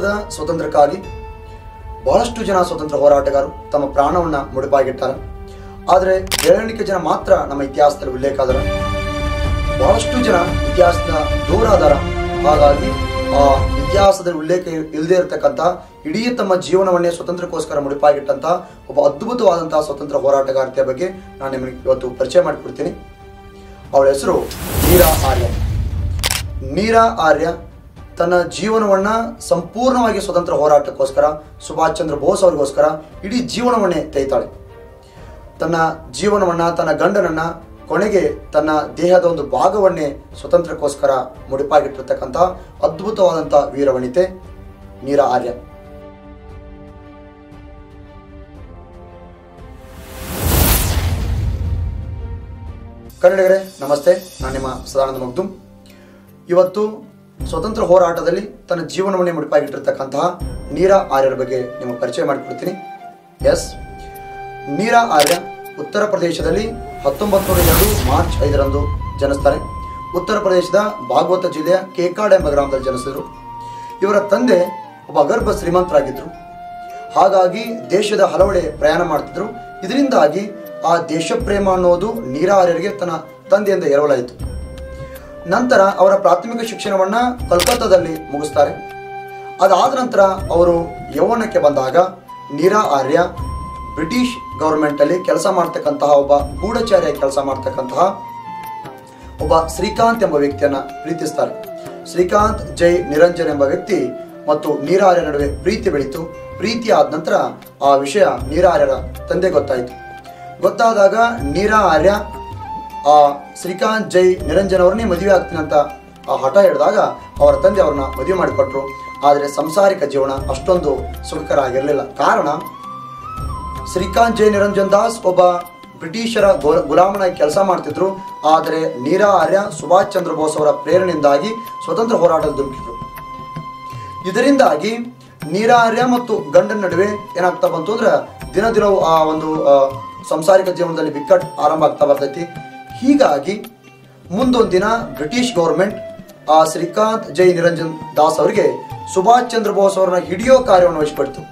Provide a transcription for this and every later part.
ಭಾರತದ ಸ್ವತಂತ್ರಕ್ಕಾಗಿ ಬಹಳಷ್ಟು ಜನ ಸ್ವತಂತ್ರ ಹೋರಾಟಗಾರರು ತಮ್ಮ ಪ್ರಾಣವನ್ನ ಮುಡಿಪಾಗಿಟ್ಟಾರ ಆದರೆ ಏಳೆಣಿಕೆ ಜನ ಮಾತ್ರ ನಮ್ಮ ಇತಿಹಾಸದಲ್ಲಿ ಉಲ್ಲೇಖ ಆದರ ಬಹಳಷ್ಟು ಜನ ಇತಿಹಾಸದ ದೂರ ಅದಾರ ಹಾಗಾಗಿ ಆ ಇತಿಹಾಸದಲ್ಲಿ ಉಲ್ಲೇಖ ಇಲ್ಲದೆ ಇರತಕ್ಕಂಥ ಇಡೀ ತಮ್ಮ ಜೀವನವನ್ನೇ ಸ್ವತಂತ್ರಕ್ಕೋಸ್ಕರ ಮುಡಿಪಾಗಿಟ್ಟಂತ ಒಬ್ಬ ಅದ್ಭುತವಾದಂತಹ ಸ್ವತಂತ್ರ ಹೋರಾಟಗಾರ್ತಿಯ ಬಗ್ಗೆ ನಾನು ನಿಮಗೆ ಇವತ್ತು ಪರಿಚಯ ಮಾಡಿಕೊಡ್ತೀನಿ ಅವಳ ಹೆಸರು ನೀರಾ ಆರ್ಯ ನೀರಾ ಆರ್ಯ ತನ್ನ ಜೀವನವನ್ನ ಸಂಪೂರ್ಣವಾಗಿ ಸ್ವತಂತ್ರ ಹೋರಾಟಕ್ಕೋಸ್ಕರ ಸುಭಾಷ್ ಚಂದ್ರ ಬೋಸ್ ಅವರಿಗೋಸ್ಕರ ಇಡೀ ಜೀವನವನ್ನೇ ತೆಯ್ತಾಳೆ ತನ್ನ ಜೀವನವನ್ನ ತನ್ನ ಗಂಡನನ್ನ ಕೊನೆಗೆ ತನ್ನ ದೇಹದ ಒಂದು ಭಾಗವನ್ನೇ ಸ್ವತಂತ್ರಕ್ಕೋಸ್ಕರ ಮುಡಿಪಾಗಿಟ್ಟಿರ್ತಕ್ಕಂಥ ಅದ್ಭುತವಾದಂಥ ವೀರವನಿತೆ ನೀರಾ ಆರ್ಯ ಕನ್ನಡಿಗರೇ ನಮಸ್ತೆ ನಾನು ನಿಮ್ಮ ಸದಾನಂದ ಮಗ್ದುಮ್ ಇವತ್ತು ಸ್ವತಂತ್ರ ಹೋರಾಟದಲ್ಲಿ ತನ್ನ ಜೀವನವನ್ನೇ ಮುಡಿಪಾಗಿಟ್ಟಿರ್ತಕ್ಕಂತಹ ನೀರಾ ಆರ್ಯರ ಬಗ್ಗೆ ನಿಮಗೆ ಪರಿಚಯ ಮಾಡಿಕೊಡ್ತೀನಿ ಎಸ್ ನೀರಾ ಆರ್ಯ ಉತ್ತರ ಪ್ರದೇಶದಲ್ಲಿ ಹತ್ತೊಂಬತ್ತು ನೂರ ಎರಡು ಮಾರ್ಚ್ ಐದರಂದು ಜನಿಸ್ತಾರೆ ಉತ್ತರ ಪ್ರದೇಶದ ಭಾಗವತ ಜಿಲ್ಲೆಯ ಕೇಕಾಡ್ ಎಂಬ ಗ್ರಾಮದಲ್ಲಿ ಜನಿಸಿದರು ಇವರ ತಂದೆ ಒಬ್ಬ ಅಗರ್ಭ ಶ್ರೀಮಂತರಾಗಿದ್ದರು ಹಾಗಾಗಿ ದೇಶದ ಹಲವೆಡೆ ಪ್ರಯಾಣ ಮಾಡ್ತಿದ್ರು ಇದರಿಂದಾಗಿ ಆ ದೇಶಪ್ರೇಮ ಅನ್ನೋದು ನೀರಾ ಆರ್ಯರಿಗೆ ತನ್ನ ತಂದೆಯಿಂದ ಎರವಲಾಯಿತು ನಂತರ ಅವರ ಪ್ರಾಥಮಿಕ ಶಿಕ್ಷಣವನ್ನ ಕಲ್ಕತ್ತಾದಲ್ಲಿ ಮುಗಿಸ್ತಾರೆ ಅದಾದ ನಂತರ ಅವರು ಯೌವನಕ್ಕೆ ಬಂದಾಗ ನೀರಾ ಆರ್ಯ ಬ್ರಿಟಿಷ್ ಗೌರ್ಮೆಂಟ್ ಅಲ್ಲಿ ಕೆಲಸ ಮಾಡ್ತಕ್ಕಂತಹ ಒಬ್ಬ ಗೂಢಚಾರಿಯ ಕೆಲಸ ಮಾಡ್ತಕ್ಕಂತಹ ಒಬ್ಬ ಶ್ರೀಕಾಂತ್ ಎಂಬ ವ್ಯಕ್ತಿಯನ್ನ ಪ್ರೀತಿಸ್ತಾರೆ ಶ್ರೀಕಾಂತ್ ಜೈ ನಿರಂಜನ್ ಎಂಬ ವ್ಯಕ್ತಿ ಮತ್ತು ನೀರಾರ್ಯ ನಡುವೆ ಪ್ರೀತಿ ಬೆಳೀತು ಪ್ರೀತಿ ಆದ ನಂತರ ಆ ವಿಷಯ ನೀರಾರ್ಯರ ತಂದೆ ಗೊತ್ತಾಯಿತು ಗೊತ್ತಾದಾಗ ನೀರಾ ಆರ್ಯ ಆ ಶ್ರೀಕಾಂತ್ ಜೈ ನಿರಂಜನ್ ಅವರನ್ನೇ ಮದುವೆ ಆಗ್ತೀನಿ ಅಂತ ಆ ಹಠ ಹಿಡಿದಾಗ ಅವರ ತಂದೆ ಅವ್ರನ್ನ ಮದುವೆ ಮಾಡಿಕೊಟ್ರು ಆದರೆ ಸಂಸಾರಿಕ ಜೀವನ ಅಷ್ಟೊಂದು ಸುಖಕರ ಆಗಿರಲಿಲ್ಲ ಕಾರಣ ಶ್ರೀಕಾಂತ್ ಜೈ ನಿರಂಜನ್ ದಾಸ್ ಒಬ್ಬ ಬ್ರಿಟಿಷರ ಗೊ- ಗುಲಾಮನಾಗಿ ಕೆಲಸ ಮಾಡ್ತಿದ್ರು ಆದರೆ ನೀರಾ ಆರ್ಯ ಸುಭಾಷ್ ಚಂದ್ರ ಬೋಸ್ ಅವರ ಪ್ರೇರಣೆಯಿಂದಾಗಿ ಸ್ವತಂತ್ರ ಹೋರಾಟದಲ್ಲಿ ಧುಮುಕಿದ್ರು ಇದರಿಂದಾಗಿ ನೀರಾ ಆರ್ಯ ಮತ್ತು ಗಂಡನ ನಡುವೆ ಏನಾಗ್ತಾ ಬಂತು ಅಂದ್ರೆ ದಿನ ದಿನವೂ ಆ ಒಂದು ಆ, ಸಂಸಾರಿಕ ಜೀವನದಲ್ಲಿ ಬಿಕ್ಕಟ್ಟು ಆರಂಭ ಆಗ್ತಾ ಬರ್ತೈತಿ ಹೀಗಾಗಿ ಮುಂದೊಂದು ದಿನ ಬ್ರಿಟಿಷ್ ಗೌರ್ಮೆಂಟ್ ಆ ಶ್ರೀಕಾಂತ್ ಜೈ ನಿರಂಜನ್ ದಾಸ್ ಅವರಿಗೆ ಸುಭಾಷ್ ಚಂದ್ರ ಬೋಸ್ ಅವರನ್ನ ಹಿಡಿಯೋ ಕಾರ್ಯವನ್ನು ವಹಿಸಿಕೊಡ್ತು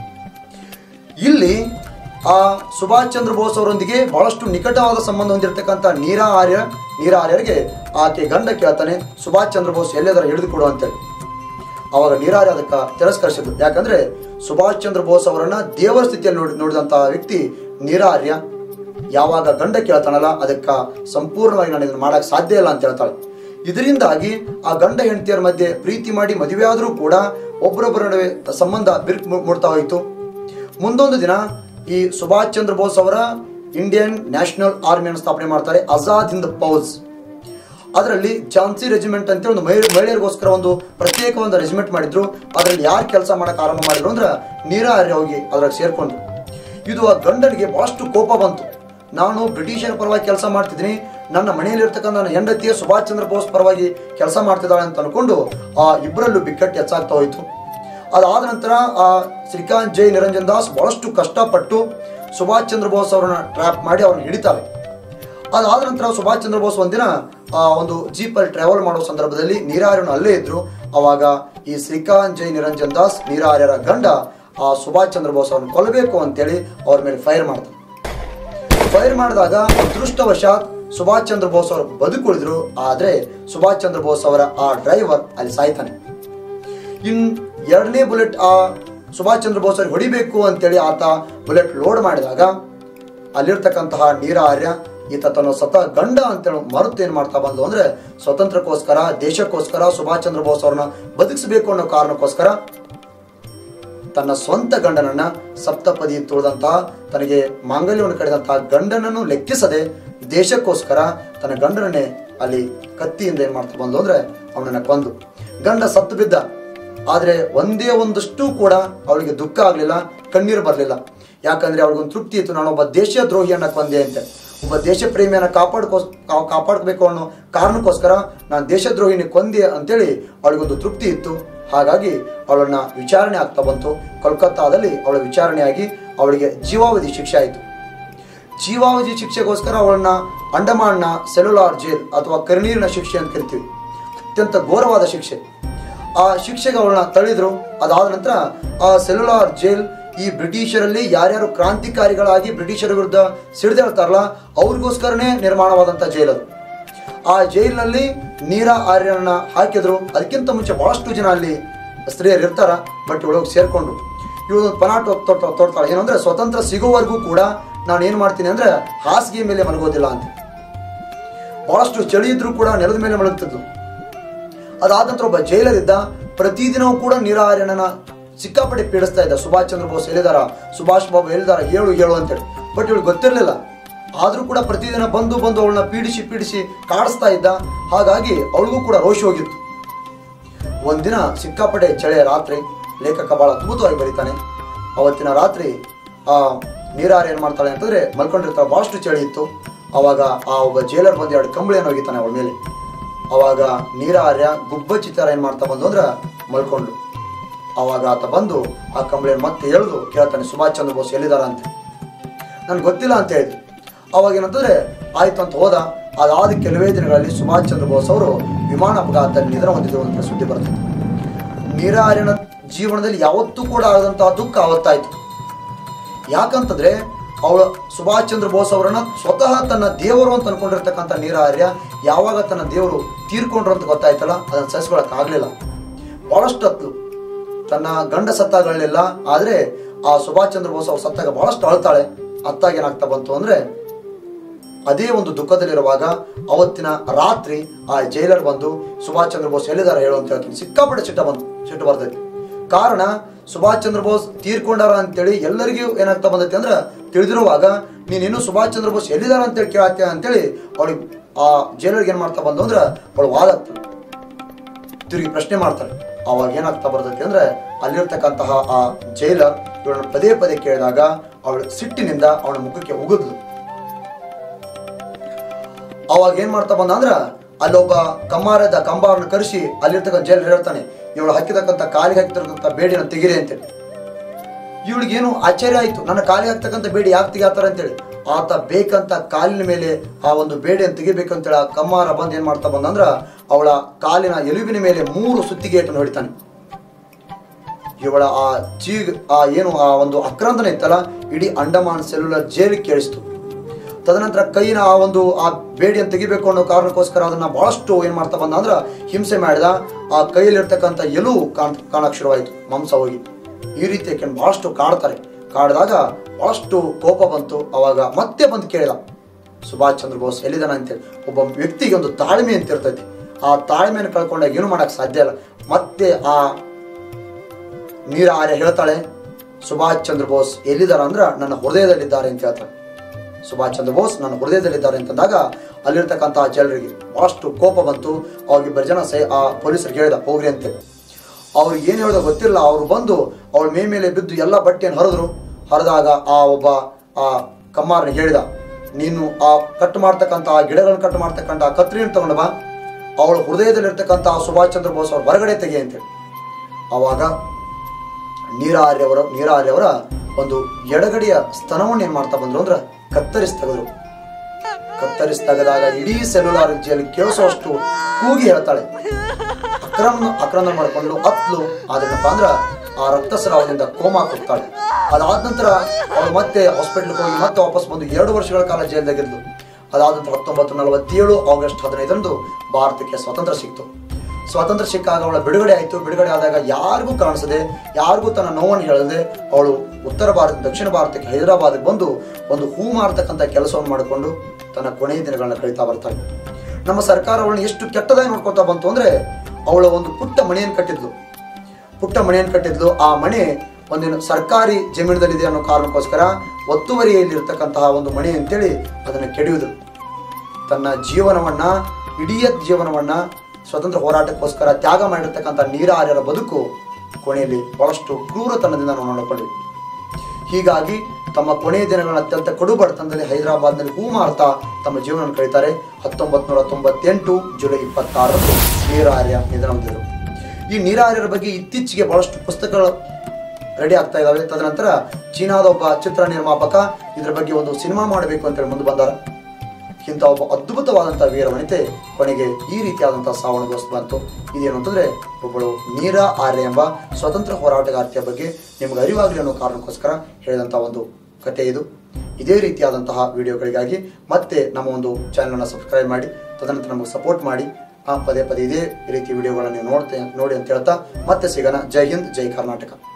ಇಲ್ಲಿ ಆ ಸುಭಾಷ್ ಚಂದ್ರ ಬೋಸ್ ಅವರೊಂದಿಗೆ ಬಹಳಷ್ಟು ನಿಕಟವಾದ ಸಂಬಂಧ ಹೊಂದಿರತಕ್ಕಂಥ ನೀರಾ ಆರ್ಯ ನೀರಾ ಆರ್ಯರಿಗೆ ಆಕೆ ಗಂಡ ಕೇಳ್ತಾನೆ ಸುಭಾಷ್ ಚಂದ್ರ ಬೋಸ್ ಎಲ್ಲೆದರ ಹಿಡಿದು ಕೊಡು ಅಂತೇಳಿ ಅವಾಗ ನೀರಾರ್ಯ ಅದಕ್ಕೆ ತಿರಸ್ಕರಿಸಿದ್ರು ಯಾಕಂದ್ರೆ ಸುಭಾಷ್ ಚಂದ್ರ ಬೋಸ್ ಅವರನ್ನ ದೇವರ ಸ್ಥಿತಿಯಲ್ಲಿ ನೋಡಿ ನೋಡಿದಂತಹ ವ್ಯಕ್ತಿ ನೀರಾರ್ಯ ಯಾವಾಗ ಗಂಡ ಕೇಳ್ತಾನಲ್ಲ ಅದಕ್ಕೆ ಸಂಪೂರ್ಣವಾಗಿ ನಾನು ಇದನ್ನು ಮಾಡಕ್ ಸಾಧ್ಯ ಇಲ್ಲ ಅಂತ ಹೇಳ್ತಾಳೆ ಇದರಿಂದಾಗಿ ಆ ಗಂಡ ಹೆಂಡತಿಯರ ಮಧ್ಯೆ ಪ್ರೀತಿ ಮಾಡಿ ಮದುವೆ ಆದರೂ ಕೂಡ ಒಬ್ಬರೊಬ್ಬರ ನಡುವೆ ಸಂಬಂಧ ಬಿರುಕು ಮೂ- ಮೂಡ್ತಾ ಹೋಯಿತು ಮುಂದೊಂದು ದಿನ ಈ ಸುಭಾಷ್ ಚಂದ್ರ ಬೋಸ್ ಅವರ ಇಂಡಿಯನ್ ನ್ಯಾಷನಲ್ ಆರ್ಮಿಯನ್ನು ಸ್ಥಾಪನೆ ಮಾಡ್ತಾರೆ ಆಜಾದ್ ಹಿಂದ್ ಫೌಜ್ ಅದರಲ್ಲಿ ಝಾನ್ಸಿ ರೆಜಿಮೆಂಟ್ ಅಂತ ಒಂದು ಮಹಿಳೆ ಮಹಿಳೆಯರಿಗೋಸ್ಕರ ಒಂದು ಪ್ರತ್ಯೇಕ ಒಂದು ರೆಜಿಮೆಂಟ್ ಮಾಡಿದ್ರು ಅದರಲ್ಲಿ ಯಾರು ಕೆಲಸ ಮಾಡಕ್ ಆರಂಭ ಮಾಡಿದ್ರು ಅಂದ್ರೆ ನೀರಾ ಆರ್ಯ ಹೋಗಿ ಅದ್ರಾಗ ಸೇರ್ಕೊಂಡ್ರು ಇದು ಆ ಗಂಡನಿಗೆ ಬಹಳಷ್ಟು ಕೋಪ ಬಂತು ನಾನು ಬ್ರಿಟಿಷರ ಪರವಾಗಿ ಕೆಲಸ ಮಾಡ್ತಿದ್ದೀನಿ ನನ್ನ ಮನೆಯಲ್ಲಿರ್ತಕ್ಕಂಥ ನನ್ನ ಹೆಂಡತಿಯ ಸುಭಾಷ್ ಚಂದ್ರ ಬೋಸ್ ಪರವಾಗಿ ಕೆಲಸ ಮಾಡ್ತಿದ್ದಾಳೆ ಅಂತ ಅನ್ಕೊಂಡು ಆ ಇಬ್ಬರಲ್ಲೂ ಬಿಕ್ಕಟ್ಟು ಹೆಚ್ಚಾಗ್ತಾ ಹೋಯಿತು ಅದಾದ ನಂತರ ಆ ಶ್ರೀಕಾಂತ್ ಜೈ ನಿರಂಜನ್ ದಾಸ್ ಬಹಳಷ್ಟು ಕಷ್ಟಪಟ್ಟು ಸುಭಾಷ್ ಚಂದ್ರ ಬೋಸ್ ಅವರನ್ನ ಟ್ರ್ಯಾಪ್ ಮಾಡಿ ಅವ್ರನ್ನ ಹಿಡಿತಾರೆ ಅದಾದ ನಂತರ ಸುಭಾಷ್ ಚಂದ್ರ ಬೋಸ್ ಒಂದಿನ ಆ ಒಂದು ಜೀಪಲ್ಲಿ ಟ್ರಾವೆಲ್ ಮಾಡೋ ಸಂದರ್ಭದಲ್ಲಿ ನೀರಾರ್ಯನು ಅಲ್ಲೇ ಇದ್ರು ಅವಾಗ ಈ ಶ್ರೀಕಾಂತ್ ಜೈ ನಿರಂಜನ್ ದಾಸ್ ನೀರಾರ್ಯರ ಗಂಡ ಆ ಸುಭಾಷ್ ಚಂದ್ರ ಬೋಸ್ ಅವರನ್ನು ಕೊಲ್ಲಬೇಕು ಅಂತೇಳಿ ಅವ್ರ ಮೇಲೆ ಫೈರ್ ಮಾಡ್ತಾರೆ ಫೈರ್ ಮಾಡಿದಾಗ ಅದೃಷ್ಟವಶಾತ್ ಸುಭಾಷ್ ಚಂದ್ರ ಬೋಸ್ ಅವರು ಬದುಕುಳಿದ್ರು ಆದ್ರೆ ಸುಭಾಷ್ ಚಂದ್ರ ಬೋಸ್ ಅವರ ಆ ಡ್ರೈವರ್ ಅಲ್ಲಿ ಸಾಯ್ತಾನೆ ಇನ್ ಎರಡನೇ ಬುಲೆಟ್ ಆ ಸುಭಾಷ್ ಚಂದ್ರ ಬೋಸ್ ಅವ್ರಿಗೆ ಹೊಡಿಬೇಕು ಅಂತೇಳಿ ಆತ ಬುಲೆಟ್ ಲೋಡ್ ಮಾಡಿದಾಗ ಅಲ್ಲಿರ್ತಕ್ಕಂತಹ ನೀರ ಆರ್ಯ ಈತ ತನ್ನ ಸತ ಗಂಡ ಅಂತೇಳಿ ಮರೆತು ಏನ್ ಮಾಡ್ತಾ ಬಂದು ಅಂದ್ರೆ ಸ್ವತಂತ್ರಕ್ಕೋಸ್ಕರ ದೇಶಕ್ಕೋಸ್ಕರ ಸುಭಾಷ್ ಚಂದ್ರ ಬೋಸ್ ಅವ್ರನ್ನ ಬದುಕಿಸಬೇಕು ಅನ್ನೋ ಕಾರಣಕ್ಕೋಸ್ಕರ ತನ್ನ ಸ್ವಂತ ಗಂಡನನ್ನ ಸಪ್ತಪದಿ ತುಳಿದಂತಹ ತನಗೆ ಮಾಂಗಲ್ಯವನ್ನು ಕಡಿದಂತಹ ಗಂಡನನ್ನು ಲೆಕ್ಕಿಸದೆ ದೇಶಕ್ಕೋಸ್ಕರ ತನ್ನ ಗಂಡನನ್ನೇ ಅಲ್ಲಿ ಕತ್ತಿಯಿಂದ ಏನ್ ಮಾಡ್ತಾ ಬಂದು ಅಂದ್ರೆ ಅವನನ್ನ ಕೊಂದು ಗಂಡ ಸತ್ತು ಬಿದ್ದ ಆದ್ರೆ ಒಂದೇ ಒಂದಷ್ಟು ಕೂಡ ಅವಳಿಗೆ ದುಃಖ ಆಗ್ಲಿಲ್ಲ ಕಣ್ಣೀರು ಬರಲಿಲ್ಲ ಯಾಕಂದ್ರೆ ಅವಳಿಗೊಂದು ತೃಪ್ತಿ ಇತ್ತು ನಾನೊಬ್ಬ ದೇಶ ದ್ರೋಹಿಯನ್ನ ಕೊಂದೆ ಅಂತ ಒಬ್ಬ ದೇಶ ಪ್ರೇಮಿಯನ್ನ ಕಾಪಾಡ್ಕೋ ಕಾ- ಕಾಪಾಡ್ಬೇಕು ಅನ್ನೋ ಕಾರಣಕ್ಕೋಸ್ಕರ ನಾನು ದೇಶದ್ರೋಹಿನಿ ಕೊಂದೆ ಅಂತೇಳಿ ಅವಳಿಗೊಂದು ತೃಪ್ತಿ ಇತ್ತು ಹಾಗಾಗಿ ಅವಳನ್ನ ವಿಚಾರಣೆ ಆಗ್ತಾ ಬಂತು ಕೋಲ್ಕತ್ತಾದಲ್ಲಿ ಅವಳ ವಿಚಾರಣೆಯಾಗಿ ಅವಳಿಗೆ ಜೀವಾವಧಿ ಶಿಕ್ಷೆ ಆಯಿತು ಜೀವಾವಧಿ ಶಿಕ್ಷೆಗೋಸ್ಕರ ಅವಳನ್ನ ಅಂಡಮಾನ್ನ ಸೆಲ್ಯುಲಾರ್ ಜೈಲ್ ಅಥವಾ ಕರಿನೀರಿನ ಶಿಕ್ಷೆ ಅಂತ ಕರಿತೀವಿ ಅತ್ಯಂತ ಘೋರವಾದ ಶಿಕ್ಷೆ ಆ ಶಿಕ್ಷೆಗೆ ಅವಳನ್ನ ತಳ್ಳಿದ್ರು ಅದಾದ ನಂತರ ಆ ಸೆಲ್ಯುಲಾರ್ ಜೈಲ್ ಈ ಬ್ರಿಟಿಷರಲ್ಲಿ ಯಾರ್ಯಾರು ಕ್ರಾಂತಿಕಾರಿಗಳಾಗಿ ಬ್ರಿಟಿಷರ ವಿರುದ್ಧ ಸಿಡಿದೇಳ್ತಾರಲ್ಲ ಅವ್ರಿಗೋಸ್ಕರನೇ ನಿರ್ಮಾಣವಾದಂಥ ಜೈಲ್ ಅದು ಆ ಜೈಲಿನಲ್ಲಿ ನೀರಾ ಆರ್ಯರನ್ನ ಹಾಕಿದ್ರು ಅದಕ್ಕಿಂತ ಮುಂಚೆ ಬಹಳಷ್ಟು ಜನ ಅಲ್ಲಿ ಸ್ತ್ರೀಯರು ಇರ್ತಾರ ಬಟ್ ಇವಳೋಗಿ ಸೇರ್ಕೊಂಡು ಇವಳು ಪನಾಟ ತೊಟ್ಟ ತೊಡ್ತಾಳೆ ಏನಂದ್ರೆ ಸ್ವತಂತ್ರ ಸಿಗೋವರೆಗೂ ಕೂಡ ನಾನು ಏನು ಮಾಡ್ತೀನಿ ಅಂದ್ರೆ ಹಾಸಿಗೆ ಮೇಲೆ ಮಲಗೋದಿಲ್ಲ ಅಂತ ಬಹಳಷ್ಟು ಚಳಿ ಇದ್ರೂ ಕೂಡ ನೆಲದ ಮೇಲೆ ಮಲಗ್ತಿದ್ದು ಅದಾದ ನಂತರ ಒಬ್ಬ ಜೈಲರ್ ಇದ್ದ ಪ್ರತಿದಿನವೂ ಕೂಡ ನೀರಾರ್ಯನನ ಸಿಕ್ಕಾಪಟ್ಟೆ ಪೀಡಿಸ್ತಾ ಇದ್ದ ಸುಭಾಷ್ ಚಂದ್ರ ಬೋಸ್ ಎಲ್ಲಿದಾರ ಸುಭಾಷ್ ಬಾಬು ಎಲ್ಲಿದಾರ ಹೇಳು ಹೇಳು ಅಂತೇಳಿ ಬಟ್ ಇವಳು ಗೊತ್ತಿರಲಿಲ್ಲ ಆದ್ರೂ ಕೂಡ ಪ್ರತಿದಿನ ಬಂದು ಬಂದು ಅವಳನ್ನ ಪೀಡಿಸಿ ಪೀಡಿಸಿ ಕಾಡಿಸ್ತಾ ಇದ್ದ ಹಾಗಾಗಿ ಅವಳಿಗೂ ಕೂಡ ರೋಷ ಹೋಗಿತ್ತು ಒಂದಿನ ಸಿಕ್ಕಾಪಟ್ಟೆ ಚಳಿಯ ರಾತ್ರಿ ಲೇಖಕ ಬಹಳ ಅದ್ಭುತವಾಗಿ ಬರೀತಾನೆ ಅವತ್ತಿನ ರಾತ್ರಿ ಆ ನೀರಾರ ಏನ್ ಮಾಡ್ತಾಳೆ ಅಂತಂದ್ರೆ ಮಲ್ಕೊಂಡಿರ್ತಾಳೆ ಬಹಳಷ್ಟು ಚಳಿ ಇತ್ತು ಅವಾಗ ಆ ಒಬ್ಬ ಜೈಲರ್ ಬಂದು ಎರಡು ಕಂಬಳಿಯನ್ನು ಒಗಿತಾನೆ ಅವಳ ಮೇಲೆ ಅವಾಗ ನೀರಾರ್ಯ ಗುಬ್ಬಚ್ಚಿ ಥರ ಏನ್ ಮಾಡ್ತಾ ಬಂದು ಅಂದ್ರೆ ಮಲ್ಕೊಂಡು ಅವಾಗ ಆತ ಬಂದು ಆ ಕಂಬಳಿಯನ್ನು ಮತ್ತೆ ಎಳೆದು ಕೇಳ್ತಾನೆ ಸುಭಾಷ್ ಚಂದ್ರ ಬೋಸ್ ಎಲ್ಲಿದಾರ ಅಂತ ನನ್ಗೆ ಗೊತ್ತಿಲ್ಲ ಅಂತ ಹೇಳಿದ್ರು ಅವಾಗ ಏನಂತಂದ್ರೆ ಆಯ್ತು ಅಂತ ಹೋದ ಅದಾದ ಕೆಲವೇ ದಿನಗಳಲ್ಲಿ ಸುಭಾಷ್ ಚಂದ್ರ ಬೋಸ್ ಅವರು ವಿಮಾನ ಅಪಘಾತದಲ್ಲಿ ನಿಧನ ಹೊಂದಿದ್ರು ಅಂತ ಸುದ್ದಿ ಬರ್ತದೆ ನೀರಾರ್ಯನ ಜೀವನದಲ್ಲಿ ಯಾವತ್ತೂ ಕೂಡ ಆಗದಂತಹ ದುಃಖ ಅವತ್ತಾಯ್ತು ಯಾಕಂತಂದ್ರೆ ಅವಳ ಸುಭಾಷ್ ಚಂದ್ರ ಬೋಸ್ ಅವರನ್ನ ಸ್ವತಃ ತನ್ನ ದೇವರು ಅಂತ ಅನ್ಕೊಂಡಿರ್ತಕ್ಕಂಥ ನೀರಾರ್ಯ ಯಾವಾಗ ತನ್ನ ದೇವರು ತೀರ್ಕೊಂಡ್ರು ಅಂತ ಗೊತ್ತಾಯ್ತಲ್ಲ ಅದನ್ನ ಸಹಿಸ್ಕೊಳಕ್ ಆಗ್ಲಿಲ್ಲ ಬಹಳಷ್ಟು ಹತ್ತು ತನ್ನ ಗಂಡ ಸತ್ತಾಗಲಿಲ್ಲ ಆದ್ರೆ ಆ ಸುಭಾಷ್ ಚಂದ್ರ ಬೋಸ್ ಅವ್ರು ಸತ್ತಾಗ ಬಹಳಷ್ಟು ಅಳ್ತಾಳೆ ಅತ್ತಾಗ ಏನಾಗ್ತಾ ಬಂತು ಅಂದ್ರೆ ಅದೇ ಒಂದು ದುಃಖದಲ್ಲಿರುವಾಗ ಅವತ್ತಿನ ರಾತ್ರಿ ಆ ಜೈಲರ್ ಬಂದು ಸುಭಾಷ್ ಚಂದ್ರ ಬೋಸ್ ಎಲ್ಲಿದಾರ ಹೇಳು ಅಂತ ಹೇಳ್ತೀನಿ ಸಿಕ್ಕಾಪಟ್ಟೆ ಸಿಟ್ಟ ಬಂತು ಸಿಟ್ಟು ಬರ್ತೈತಿ ಕಾರಣ ಸುಭಾಷ್ ಚಂದ್ರ ಬೋಸ್ ತೀರ್ಕೊಂಡಾರ ಅಂತೇಳಿ ಎಲ್ಲರಿಗೂ ಏನಾಗ್ತಾ ಬಂದೈತಿ ಅಂದ್ರೆ ತಿಳಿದಿರುವಾಗ ನೀನ್ ಇನ್ನು ಸುಭಾಷ್ ಚಂದ್ರ ಬೋಸ್ ಎಲ್ಲಿದಾರ ಅಂತೇಳಿ ಕೇಳತ್ತೆ ಅಂತೇಳಿ ಅವಳಿಗೆ ಆ ಜೈಲರ್ಗೆ ಏನ್ ಮಾಡ್ತಾ ಬಂದು ಅಂದ್ರೆ ಅವಳು ವಾದ ತಿರುಗಿ ಪ್ರಶ್ನೆ ಮಾಡ್ತಾಳೆ ಅವಾಗ ಏನಾಗ್ತಾ ಬರ್ತೈತಿ ಅಂದ್ರೆ ಅಲ್ಲಿರ್ತಕ್ಕಂತಹ ಆ ಜೈಲರ್ ಇವಳನ್ನ ಪದೇ ಪದೇ ಕೇಳಿದಾಗ ಅವಳು ಸಿಟ್ಟಿನಿಂದ ಅವಳ ಮುಖಕ್ಕೆ ಉಗಿದ್ಲು ಅವಾಗ ಏನ್ ಮಾಡ್ತಾ ಬಂದ ಅಂದ್ರ ಅಲ್ಲೊಬ್ಬ ಕಮ್ಮಾರದ ಕಂಬಾರನ್ನ ಕರೆಸಿ ಅಲ್ಲಿರ್ತಕ್ಕಂಥ ಜೈಲರ್ ಹೇಳ್ತಾನೆ ಇವಳು ಹಾಕಿದಕ್ಕಂಥ ಕಾಲಿಗೆ ಹಾಕಿರ್ತಕ್ಕಂಥ ಬೇಡಿನ ತೆಗಿರಿ ಅಂತೇಳಿ ಇವಳಿಗೇನು ಆಶ್ಚರ್ಯ ಆಯ್ತು ನನ್ನ ಕಾಲಿಗೆ ಹಾಕ್ತಕ್ಕಂಥ ಬೇಡಿ ಯಾಕೆ ತೆಗಿತಾರ ಅಂತೇಳಿ ಆತ ಬೇಕಂತ ಕಾಲಿನ ಮೇಲೆ ಆ ಒಂದು ಬೇಡಿಯನ್ನು ತೆಗಿಬೇಕಂತೇಳಿ ಆ ಕಮ್ಮಾರ ಬಂದು ಏನ್ ಮಾಡ್ತಾ ಬಂದಂದ್ರ ಅವಳ ಕಾಲಿನ ಎಲುಬಿನ ಮೇಲೆ ಮೂರು ಸುತ್ತಿಗೆಯನ್ನು ಹೊಡಿತಾನೆ ಇವಳ ಆ ಚೀಗ್ ಆ ಏನು ಆ ಒಂದು ಆಕ್ರಂದನ ಇತ್ತಲ್ಲ ಇಡೀ ಅಂಡಮಾನ್ ಸೆಲ್ಯುಲರ್ ಜೈಲಿಗೆ ಕೇಳಿಸ್ತು ತದನಂತರ ಕೈನ ಆ ಒಂದು ಆ ಬೇಡಿಯನ್ನು ತೆಗಿಬೇಕು ಅನ್ನೋ ಕಾರಣಕ್ಕೋಸ್ಕರ ಅದನ್ನ ಬಹಳಷ್ಟು ಏನ್ ಮಾಡ್ತಾ ಬಂದ ಅಂದ್ರ ಹಿಂಸೆ ಮಾಡಿದ ಆ ಕೈಯಲ್ಲಿರ್ತಕ್ಕಂಥ ಎಲು ಕಾಣ್ ಕಾಣಕ್ ಶುರುವಾಯಿತು ಮಾಂಸ ಹೋಗಿ ಈ ರೀತಿ ಯಾಕೆ ಬಹಳಷ್ಟು ಕಾಡ್ತಾರೆ ಕಾಡಿದಾಗ ಬಹಳಷ್ಟು ಕೋಪ ಬಂತು ಅವಾಗ ಮತ್ತೆ ಬಂದು ಕೇಳಿದ ಸುಭಾಷ್ ಚಂದ್ರ ಬೋಸ್ ಎಲ್ಲಿದಾನ ಅಂತೇಳಿ ಒಬ್ಬ ವ್ಯಕ್ತಿಗೆ ಒಂದು ತಾಳ್ಮೆ ಅಂತ ಇರ್ತೈತಿ ಆ ತಾಳ್ಮೆಯನ್ನು ಕಳ್ಕೊಂಡಾಗ ಏನು ಮಾಡಕ್ ಸಾಧ್ಯ ಇಲ್ಲ ಮತ್ತೆ ಆ ನೀರ ಆರ್ಯ ಹೇಳ್ತಾಳೆ ಸುಭಾಷ್ ಚಂದ್ರ ಬೋಸ್ ಎಲ್ಲಿದ್ದಾರೆ ಅಂದ್ರ ನನ್ನ ಹೃದಯದಲ್ಲಿದ್ದಾರೆ ಅಂತ ಹೇಳ್ತಾಳೆ ಸುಭಾಷ್ ಚಂದ್ರ ಬೋಸ್ ನನ್ನ ಹೃದಯದಲ್ಲಿದ್ದಾರೆ ಅಂತಂದಾಗ ಅಲ್ಲಿರ್ತಕ್ಕಂತಹ ಜನರಿಗೆ ಬಹಳಷ್ಟು ಕೋಪ ಬಂತು ಅವ್ರಿಗೆ ಜನ ಸೈ ಆ ಪೊಲೀಸರಿಗೆ ಹೇಳಿದ ಹೋಗ್ರಿ ಅಂತೇಳಿ ಅವ್ರಿಗೆ ಏನು ಹೇಳೋದು ಗೊತ್ತಿಲ್ಲ ಅವ್ರು ಬಂದು ಅವಳ ಮೇ ಮೇಲೆ ಬಿದ್ದು ಎಲ್ಲ ಬಟ್ಟೆಯನ್ನು ಹರಿದ್ರು ಹರಿದಾಗ ಆ ಒಬ್ಬ ಆ ಕಮ್ಮಾರನಿಗೆ ಹೇಳಿದ ನೀನು ಆ ಕಟ್ ಮಾಡ್ತಕ್ಕಂಥ ಆ ಗಿಡಗಳನ್ನ ಕಟ್ ಮಾಡ್ತಕ್ಕಂಥ ಆ ಕತ್ರಿಯನ್ನು ತಗೊಂಡು ಬಾ ಅವಳ ಹೃದಯದಲ್ಲಿರ್ತಕ್ಕಂಥ ಆ ಸುಭಾಷ್ ಚಂದ್ರ ಬೋಸ್ ಅವ್ರ ಹೊರಗಡೆ ತೆಗಿ ಅಂತೇಳಿ ಅವಾಗ ನೀರಾರ್ಯವರ ನೀರಾರ್ಯವರ ಒಂದು ಎಡಗಡೆಯ ಸ್ತನವನ್ನು ಏನ್ ಮಾಡ್ತಾ ಬಂದ್ರು ಅಂದ್ರ ಕತ್ತರಿಸಿ ತೆಗೆದ್ರು ಕತ್ತರಿಸಿ ತೆಗೆದಾಗ ಇಡೀ ಸೆಲ್ಯುಲಾರ್ ಜೈಲ್ ಕೇಳಿಸುವಷ್ಟು ಕೂಗಿ ಹೇಳ್ತಾಳೆ ಅಕ್ರಮ ಅಕ್ರಮ ಮಾಡ್ಕೊಂಡು ಹತ್ಲು ಆದ್ರೇನಪ್ಪ ಅಂದ್ರ ಆ ರಕ್ತಸ್ರಾವದಿಂದ ಕೋಮಾ ಹೋಗ್ತಾಳೆ ಅದಾದ ನಂತರ ಅವಳು ಮತ್ತೆ ಹಾಸ್ಪಿಟ್ಲ್ಗೆ ಹೋಗಿ ಮತ್ತೆ ವಾಪಸ್ ಬಂದು ಎರಡು ವರ್ಷಗಳ ಕಾಲ ಜೈಲ್ದಾಗಿದ್ಲು ಅದಾದ ನಂತರ ಹತ್ತೊಂಬತ್ತು ನಲವತ್ತೇಳು ಆಗಸ್ಟ್ ಹದಿನೈದರಂದು ಭಾರತಕ್ಕೆ ಸ್ವಾತಂತ್ರ್ಯ ಸಿಕ್ತು ಸ್ವಾತಂತ್ರ್ಯ ಸಿಕ್ಕಾಗ ಅವಳ ಬಿಡುಗಡೆ ಆಯಿತು ಬಿಡುಗಡೆ ಆದಾಗ ಯಾರಿಗೂ ಕಾಣಿಸದೆ ಯಾರಿಗೂ ತನ್ನ ನೋವನ್ನು ಹೇಳದೆ ಅವಳು ಉತ್ತರ ಭಾರತ ದಕ್ಷಿಣ ಭಾರತಕ್ಕೆ ಹೈದರಾಬಾದ್ಗೆ ಬಂದು ಒಂದು ಹೂ ಮಾರ್ತಕ್ಕಂಥ ಕೆಲಸವನ್ನು ಮಾಡಿಕೊಂಡು ತನ್ನ ಕೊನೆಯ ದಿನಗಳನ್ನ ಕಳೀತಾ ಬರ್ತಾಳೆ ನಮ್ಮ ಸರ್ಕಾರ ಅವಳನ್ನ ಎಷ್ಟು ಕೆಟ್ಟದಾಗಿ ನೋಡ್ಕೊತಾ ಬಂತು ಅಂದ್ರೆ ಅವಳ ಒಂದು ಪುಟ್ಟ ಮನೆಯನ್ನು ಕಟ್ಟಿದ್ಲು ಪುಟ್ಟ ಮನೆಯನ್ನು ಕಟ್ಟಿದ್ಲು ಆ ಮನೆ ಒಂದಿನ ಸರ್ಕಾರಿ ಜಮೀನದಲ್ಲಿದೆ ಅನ್ನೋ ಕಾರಣಕ್ಕೋಸ್ಕರ ಒತ್ತುವರಿಯಲ್ಲಿರ್ತಕ್ಕಂತಹ ಒಂದು ಮನೆ ಅಂತೇಳಿ ಅದನ್ನು ಕೆಡೆಯುವುದು ತನ್ನ ಜೀವನವನ್ನ ಇಡೀ ಜೀವನವನ್ನ ಸ್ವತಂತ್ರ ಹೋರಾಟಕ್ಕೋಸ್ಕರ ತ್ಯಾಗ ಮಾಡಿರ್ತಕ್ಕಂಥ ನೀರಾರ್ಯರ ಬದುಕು ಕೊನೆಯಲ್ಲಿ ಬಹಳಷ್ಟು ಕ್ರೂರತನದಿಂದ ನಾವು ನೋಡಿಕೊಂಡಿವಿ ಹೀಗಾಗಿ ತಮ್ಮ ಕೊನೆಯ ದಿನಗಳನ್ನ ಅತ್ಯಂತ ಕಡು ಬಡತನದಲ್ಲಿ ಹೈದರಾಬಾದ್ನಲ್ಲಿ ಹೂ ಮಾರ್ತಾ ತಮ್ಮ ಜೀವನ ಕಳೀತಾರೆ ಹತ್ತೊಂಬತ್ತು ನೂರ ತೊಂಬತ್ತೆಂಟು ಜುಲೈ ಇಪ್ಪತ್ತಾರರಂದು ನೀರಾರ್ಯ ನಿಧನ ಹೊಂದಿದರು ಈ ನೀರಾರ್ಯರ ಬಗ್ಗೆ ಇತ್ತೀಚೆಗೆ ಬಹಳಷ್ಟು ಪುಸ್ತಕಗಳು ರೆಡಿ ಆಗ್ತಾ ಇದಾವೆ ತದನಂತರ ಚೀನಾದ ಒಬ್ಬ ಚಿತ್ರ ನಿರ್ಮಾಪಕ ಇದ್ರ ಬಗ್ಗೆ ಒಂದು ಸಿನಿಮಾ ಮಾಡಬೇಕು ಅಂತೇಳಿ ಮುಂದೆ ಬಂದಾರ ಇಂಥ ಒಬ್ಬ ಅದ್ಭುತವಾದಂಥ ವೀರ ವನಿತೆ ಕೊನೆಗೆ ಈ ರೀತಿಯಾದಂಥ ಸಾವು ಅನುಭವಿಸ್ ಬಂತು ಇದೇನು ಅಂತಂದ್ರೆ ಒಬ್ಬಳು ನೀರಾ ಆರ್ಯ ಎಂಬ ಸ್ವತಂತ್ರ ಹೋರಾಟಗಾರ್ತಿಯ ಬಗ್ಗೆ ನಿಮ್ಗೆ ಅರಿವಾಗಲಿ ಅನ್ನೋ ಕಾರಣಕ್ಕೋಸ್ಕರ ಹೇಳಿದಂಥ ಒಂದು ಕಥೆ ಇದು ಇದೇ ರೀತಿಯಾದಂತಹ ವಿಡಿಯೋಗಳಿಗಾಗಿ ಮತ್ತೆ ನಮ್ಮ ಒಂದು ಚಾನಲ್ನ ಸಬ್ಸ್ಕ್ರೈಬ್ ಮಾಡಿ ತದನಂತರ ನಮಗೆ ಸಪೋರ್ಟ್ ಮಾಡಿ ಆ ಪದೇ ಪದೇ ಇದೇ ರೀತಿ ವಿಡಿಯೋಗಳನ್ನು ನೀವು ನೋಡ್ತೇ ನೋಡಿ ಅಂತ ಹೇಳ್ತಾ ಮತ್ತೆ ಸಿಗೋಣ ಜೈ ಹಿಂದ್ ಜೈ ಕರ್ನಾಟಕ